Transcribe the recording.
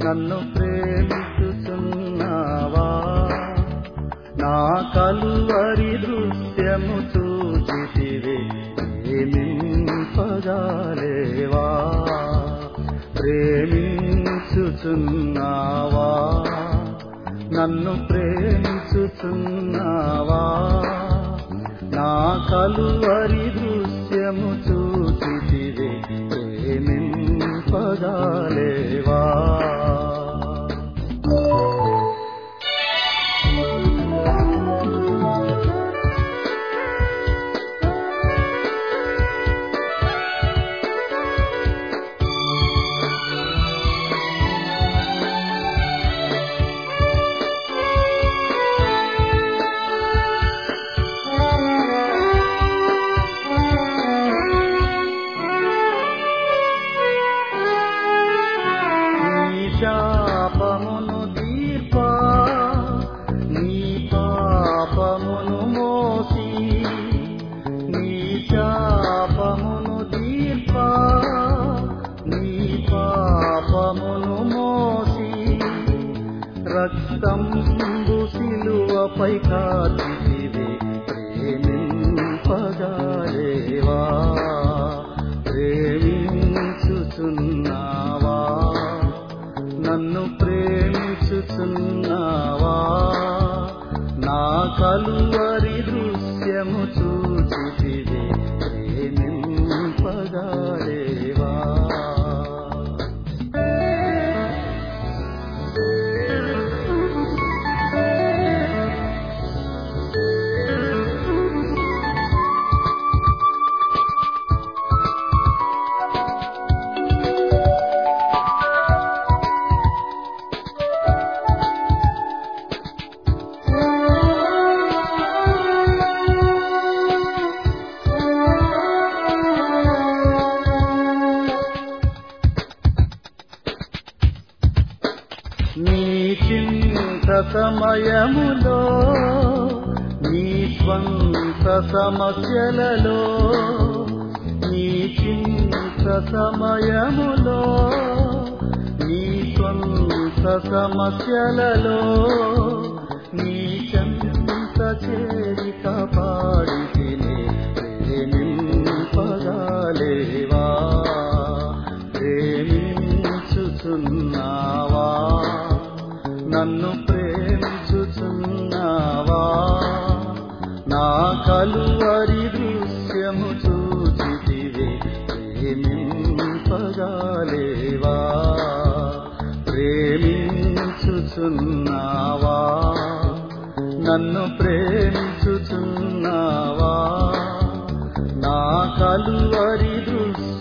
నన్ను ప్రేమిస్తున్నవా నా కలువరి దృశ్యము చూచితివే ప్రేమింపగాలేవా ప్రేమించుచున్నావా నన్ను ప్రేమించుచున్నావా నా కలువరి దృశ్యము చూచితివే ప్రేమింపగాలేవా నీ శాపమును దీర్పా నీ పాపమును మోసి నీ శాపమును దీర్పా నీ పాపమును మోసి రక్తం సిలువపై కాచితివే ప్రేమింపగాలేవా ప్రేమించుచున్నావా నన్ను ప్రేమించుచున్నావా నా కలువరి దృశ్యము చూచితివే ప్రేమింపగాలేవా నీ చింత సమయములో నీ స్వంత సమస్యలలో నీ చింత సమయములో నీ స్వంత సమస్యలలో నీ చంత చేరి కాపాడితినే ప్రేమింపగాలేవా ప్రేమించుచున్నావా నన్ను ప్రేమించుచున్నావా నా కలువరి దృశ్యము చూచితివే ప్రేమింపగాలేవా ప్రేమించుచున్నావా నన్ను ప్రేమించుచున్నావా నా కలువరి దృశ్య